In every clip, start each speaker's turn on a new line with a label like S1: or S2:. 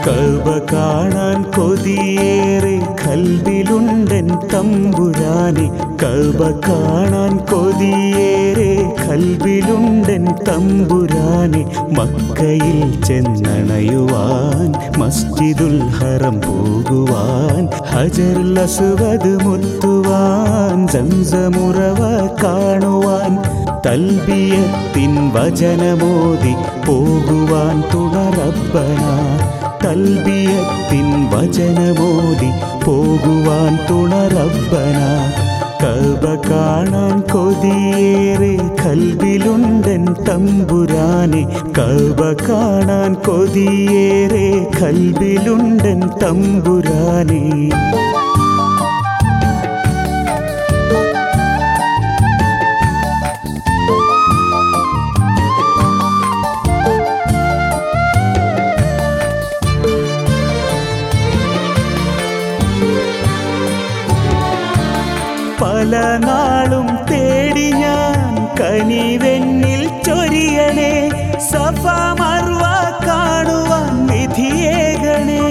S1: Kalba കാണാൻ കൊതിയേറെ കൽബിലുണ്ടൻ തമ്പുരാനെ Kalba കാണാൻ കൊതിയേറെ കൽബിലുണ്ടൻ തമ്പുരാനെ മക്കയിൽ ചെന്നണയുവാൻ മസ്ജിദുൽ ഹറം പോകുവാൻ ഹജറുൽ അസ്വദ് മുത്തുവാൻ സംസമുറവ കാണുവാൻ തൽബിയത്തിൻ വചനമോദി പോകുവാൻ തുണറബ്ബന തൽബിയത്തിൻ വചനമോദി പോകുവാൻ തുണറബ്ബന കൽബ കാണാൻ കൊതിയേറെ കൽബിലുണ്ടൻ തമ്പുരാനെ കൽബ കാണാൻ കൊതിയേറെ കൽബിലുണ്ടൻ തമ്പുരാനെ പല നാളും തേടി ഞാൻ കനിവെന്നിൽ ചൊരിയണേ സഫ മർവ കാണുവാൻ വിധിയേകണേ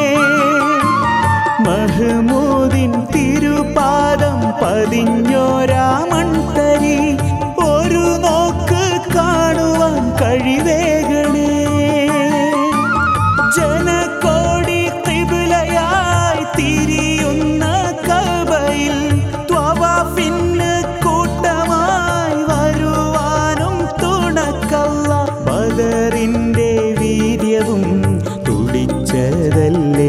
S1: മഹ്മൂദിൻ തിരുപാദം പതിഞ്ഞോരാമൺതരി ഒരു നോക്ക് കാണുവാൻ കഴിവേകണേ ജനകോടി കിബിലയായി തിരിയുന്ന കബയിൽ ത്വവാഫിന് കൂട്ടമായി വരുവാനും തുണക്കല്ല ബദറിന്റെ വീര്യവും തുടിച്ചതല്ലേ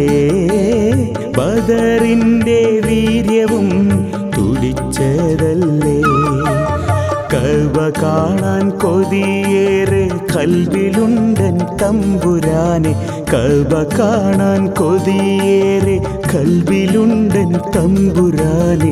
S1: ബദറിന്റെ വീര്യവും തുടിച്ചതല്ലേ കൽവ കാണാൻ കൊതിയേറെ കൽവിലുണ്ടൻ തമ്പുരാനെ കൽവ കാണാൻ കൊതിയേറെ കൽവിലുണ്ടൻ തമ്പുരാനെ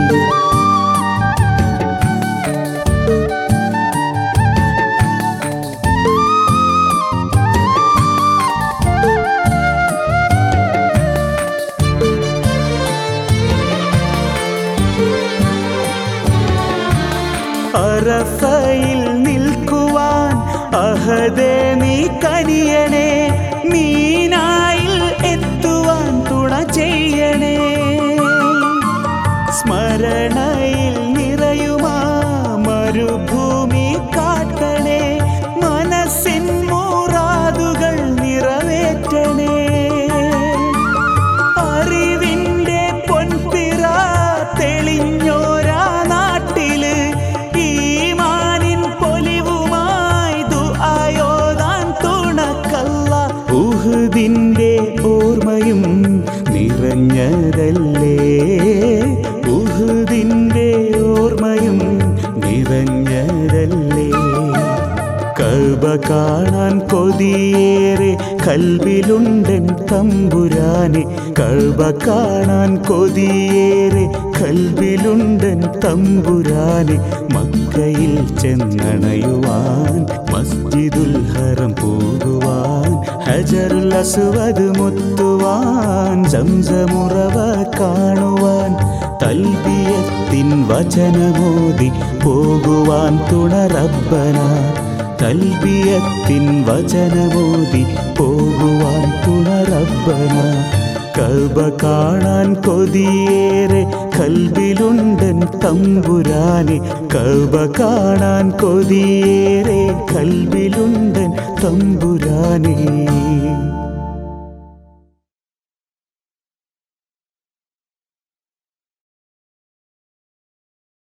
S1: അറഫയിൽ നിൽക്കുവാൻ അഹദേ നീ കനിയണേ മീനായിൽ എത്തുവാൻ തുണ ചെയ്യണേ സ്മരണയിൽ നിറയുമാ മരുഭൂമി കാട്ടണേ മനസ്സിൻ മൂറാതുകൾ നിറവേറ്റണേ അറിവിന്റെ പൊൻപിറ തെളിഞ്ഞോരാ നാട്ടില് ഈമാനിൻ പൊലിവുമായി ദുആയോതാൻ തുണക്കല്ല ഉഹുദിന്റെ ഓർമ്മയും നിറഞ്ഞതല്ലേ ഉഹുദിന്റെ ഓർമ്മയും നിറഞ്ഞതല്ലേ കൽബ കാണാൻ കൊതിയേറെ കൽബിലുണ്ടൻ തമ്പുരാനെ കൽബ കാണാൻ കൊതിയേറെ കൽബിലുണ്ടൻ തമ്പുരാനെ മക്കയിൽ ചെന്നണയുവാൻ മസ്ജിദുൽ ഹറം പോകുവാൻ ഹജറുൽ അസ്വദ് മുത്തുവാൻ സംസമുറവ കാണുവാൻ തൽബിയത്തിൻ വചനമോദി പോകുവാൻ തുണറബ്ബന തൽബിയത്തിൻ വചനമോദി പോകുവാൻ തുണറബ്ബന കൽബ കാണാൻ കൊതിയേറെ കൽബിലുണ്ടൻ തമ്പുരാനെ കൽബ കാണാൻ കൊതിയേറെ കൽബിലുണ്ടൻ തമ്പുരാനെ